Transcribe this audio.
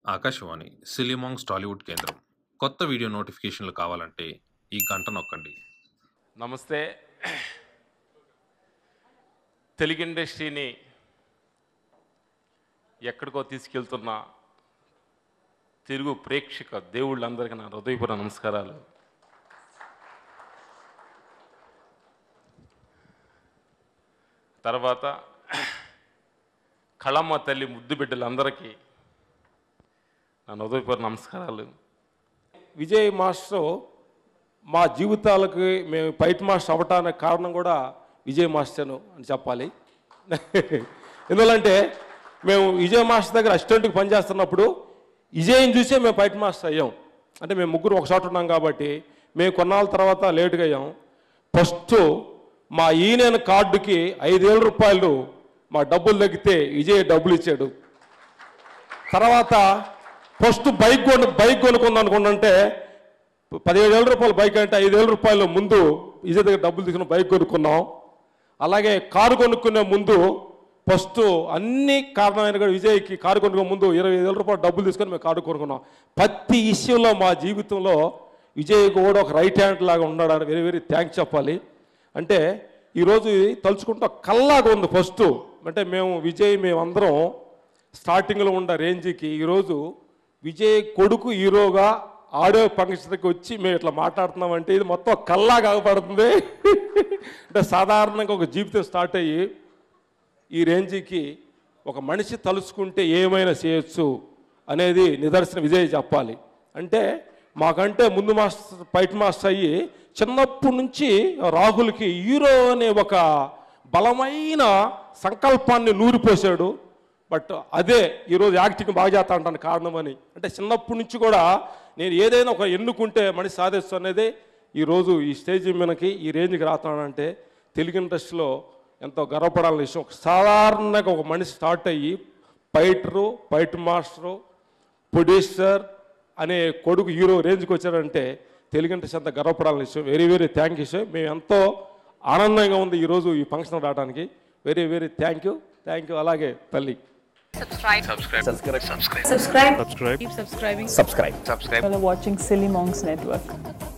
ఆకాశవాణి సిలిమాంగ్స్ టాలీవుడ్ కేంద్రం కొత్త వీడియో నోటిఫికేషన్లు కావాలంటే ఈ గంట నొక్కండి నమస్తే తెలుగు ఇండస్ట్రీని ఎక్కడికో తీసుకెళ్తున్న తెలుగు ప్రేక్షక దేవుళ్ళందరికీ నా హృదయపూర్వ నమస్కారాలు తర్వాత కళమ్మ తల్లి ముద్దు బిడ్డలందరికీ నా హృదయపూర్వ నమస్కారాలు విజయ్ మాస్టర్ మా జీవితాలకి మేము ఫైట్ మాస్టర్ అవ్వటానికి కారణం కూడా విజయ్ మాస్టర్ను అని చెప్పాలి ఎందువల్లంటే మేము విజయ్ మాస్టర్ దగ్గర అసిస్టెంట్కి పనిచేస్తున్నప్పుడు విజయ్ని చూసే మేము ఫైట్ మాస్టర్ అయ్యాం అంటే మేము ముగ్గురు ఒక చోట ఉన్నాం కాబట్టి మేము కొన్నాళ్ళ తర్వాత లేటుగా అయ్యాం ఫస్ట్ మా ఈయన కార్డుకి ఐదేళ్ళ రూపాయలు మా డబ్బులు తగ్గితే విజయ్ డబ్బులు ఇచ్చాడు తర్వాత ఫస్ట్ బైక్ కొను బైక్ కొనుక్కుందాం అనుకుంటుంటే పదిహేడు వేల రూపాయల బైక్ అంటే ఐదు వేల రూపాయలు ముందు విజయ్ దగ్గర డబ్బులు తీసుకుని బైక్ కొనుక్కున్నాం అలాగే కారు కొనుక్కునే ముందు ఫస్ట్ అన్ని కారణమైన కూడా విజయ్కి కారు కొనుక్కునే ముందు ఇరవై ఐదు వేల రూపాయలు డబ్బులు తీసుకొని మేము కారు కొనుక్కున్నాం ప్రతి విషయంలో మా జీవితంలో విజయ్ కూడా ఒక రైట్ హ్యాండ్ లాగా ఉన్నాడని వెరీ వెరీ థ్యాంక్స్ చెప్పాలి అంటే ఈరోజు తలుచుకుంటా కల్లాగా ఉంది ఫస్ట్ అంటే మేము విజయ్ మేమందరం స్టార్టింగ్లో ఉన్న రేంజ్కి ఈరోజు విజయ్ కొడుకు హీరోగా ఆడియో ఫంక్షన్కి వచ్చి మేము ఇట్లా మాట్లాడుతున్నామంటే ఇది మొత్తం కల్లా కాగపడుతుంది అంటే సాధారణంగా ఒక జీవితం స్టార్ట్ అయ్యి ఈ రేంజ్కి ఒక మనిషి తలుచుకుంటే ఏమైనా చేయొచ్చు అనేది నిదర్శన విజయ్ చెప్పాలి అంటే మాకంటే ముందు మాస్టర్ ఫైట్ మాస్టర్ అయ్యి చిన్నప్పటి నుంచి రాహుల్కి హీరో అనే ఒక బలమైన సంకల్పాన్ని నూరిపోసాడు బట్ అదే ఈరోజు యాక్టింగ్ బాగా చేస్తా అంటాను కారణం అని అంటే చిన్నప్పటి నుంచి కూడా నేను ఏదైనా ఒక ఎన్నుకుంటే మనిషి సాధిస్తు అనేది ఈరోజు ఈ స్టేజ్ మీదకి ఈ రేంజ్కి రాతానంటే తెలుగు ఇండస్ట్రీలో ఎంతో గర్వపడాలని విషయం ఒక సాధారణంగా ఒక మనిషి స్టార్ట్ అయ్యి ఫైటరు ఫైట్ మాస్టరు ప్రొడ్యూసర్ అనే కొడుకు హీరో రేంజ్కి వచ్చాడంటే తెలుగు ఇండస్ట్రీ అంత గర్వపడాలని విషయం very very thank you sir మేము ఎంతో ఆనందంగా ఉంది ఈరోజు ఈ ఫంక్షన్ రావడానికి very very thank you thank you అలాగే తల్లి subscribe subscribe subscribe keep subscribing subscribe You're watching silly monks network